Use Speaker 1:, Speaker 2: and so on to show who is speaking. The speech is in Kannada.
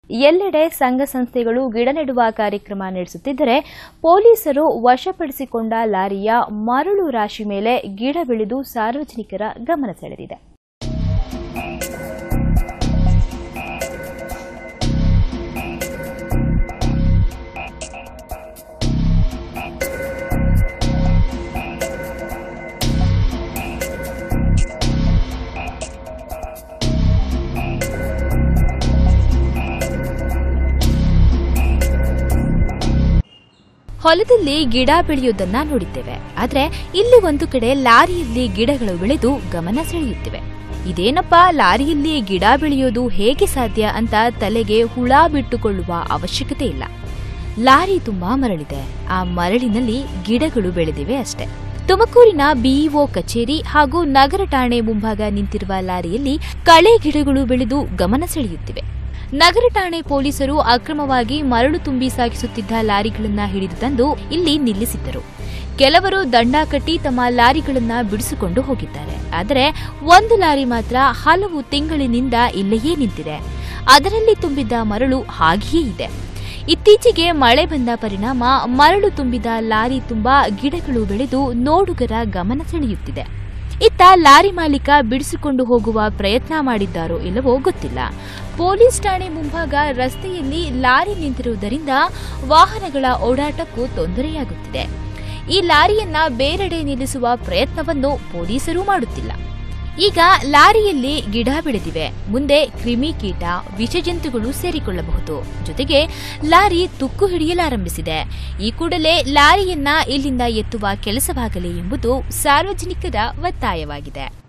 Speaker 1: ಎಲ್ಲೆಡೆ ಸಂಘ ಸಂಸ್ಥೆಗಳು ಗಿಡ ನೆಡುವ ಕಾರ್ಯಕ್ರಮ ನಡೆಸುತ್ತಿದ್ದರೆ ಪೊಲೀಸರು ವಶಪಡಿಸಿಕೊಂಡ ಲಾರಿಯ ಮರಳು ರಾಶಿ ಮೇಲೆ ಗಿಡ ಬೆಳೆದು ಸಾರ್ವಜನಿಕರ ಗಮನ ಸೆಳೆದಿದೆ ಹೊಲದಲ್ಲಿ ಗಿಡ ಬೆಳೆಯುವುದನ್ನ ನೋಡಿದ್ದೇವೆ ಆದ್ರೆ ಇಲ್ಲಿ ಒಂದು ಕಡೆ ಲಾರಿಯಲ್ಲಿ ಗಿಡಗಳು ಬೆಳೆದು ಗಮನ ಸೆಳೆಯುತ್ತಿವೆ ಇದೇನಪ್ಪ ಲಾರಿಯಲ್ಲಿ ಗಿಡ ಬೆಳೆಯೋದು ಹೇಗೆ ಸಾಧ್ಯ ಅಂತ ತಲೆಗೆ ಹುಳ ಬಿಟ್ಟುಕೊಳ್ಳುವ ಅವಶ್ಯಕತೆ ಇಲ್ಲ ಲಾರಿ ತುಂಬಾ ಮರಳಿದೆ ಆ ಮರಳಿನಲ್ಲಿ ಗಿಡಗಳು ಬೆಳೆದಿವೆ ಅಷ್ಟೇ ತುಮಕೂರಿನ ಬಿಇಒ ಕಚೇರಿ ಹಾಗೂ ನಗರ ಠಾಣೆ ಮುಂಭಾಗ ನಿಂತಿರುವ ಲಾರಿಯಲ್ಲಿ ಕಳೆ ಗಿಡಗಳು ಬೆಳೆದು ಗಮನ ಸೆಳೆಯುತ್ತಿವೆ ನಗರ ಠಾಣೆ ಪೊಲೀಸರು ಅಕ್ರಮವಾಗಿ ಮರಳು ತುಂಬಿ ಸಾಗಿಸುತ್ತಿದ್ದ ಲಾರಿಗಳನ್ನ ಹಿಡಿದು ತಂದು ಇಲ್ಲಿ ನಿಲ್ಲಿಸಿದ್ದರು ಕೆಲವರು ದಂಡ ಕಟ್ಟಿ ತಮ್ಮ ಲಾರಿಗಳನ್ನ ಬಿಡಿಸಿಕೊಂಡು ಹೋಗಿದ್ದಾರೆ ಆದರೆ ಒಂದು ಲಾರಿ ಮಾತ್ರ ಹಲವು ತಿಂಗಳಿನಿಂದ ಇಲ್ಲಿಯೇ ನಿಂತಿದೆ ಅದರಲ್ಲಿ ತುಂಬಿದ್ದ ಮರಳು ಹಾಗೆಯೇ ಇದೆ ಇತ್ತೀಚೆಗೆ ಮಳೆ ಬಂದ ಪರಿಣಾಮ ಮರಳು ತುಂಬಿದ ಲಾರಿ ತುಂಬಾ ಗಿಡಗಳು ಬೆಳೆದು ನೋಡುಗರ ಗಮನ ಸೆಳೆಯುತ್ತಿದೆ ಇತ್ತ ಲಾರಿ ಮಾಲೀಕ ಬಿಡಿಸಿಕೊಂಡು ಹೋಗುವ ಪ್ರಯತ್ನ ಮಾಡಿದ್ದಾರೋ ಇಲ್ಲವೋ ಗೊತ್ತಿಲ್ಲ ಪೊಲೀಸ್ ಠಾಣೆ ಮುಂಭಾಗ ರಸ್ತೆಯಲ್ಲಿ ಲಾರಿ ನಿಂತಿರುವುದರಿಂದ ವಾಹನಗಳ ಓಡಾಟಕ್ಕೂ ತೊಂದರೆಯಾಗುತ್ತಿದೆ ಈ ಲಾರಿಯನ್ನ ಬೇರೆಡೆ ನಿಲ್ಲಿಸುವ ಪ್ರಯತ್ನವನ್ನು ಪೊಲೀಸರು ಮಾಡುತ್ತಿಲ್ಲ ಈಗ ಲಾರಿಯಲ್ಲಿ ಗಿಡ ಬೆಳೆದಿವೆ ಮುಂದೆ ಕ್ರಿಮಿಕೀಟ ವಿಷಜಂತುಗಳು ಸೇರಿಕೊಳ್ಳಬಹುದು ಜೊತೆಗೆ ಲಾರಿ ತುಕ್ಕು ಹಿಡಿಯಲಾರಂಭಿಸಿದೆ ಈ ಕೂಡಲೇ ಲಾರಿಯನ್ನ ಇಲ್ಲಿಂದ ಎತ್ತುವ ಕೆಲಸವಾಗಲಿ ಎಂಬುದು ಸಾರ್ವಜನಿಕರ ಒತ್ತಾಯವಾಗಿದೆ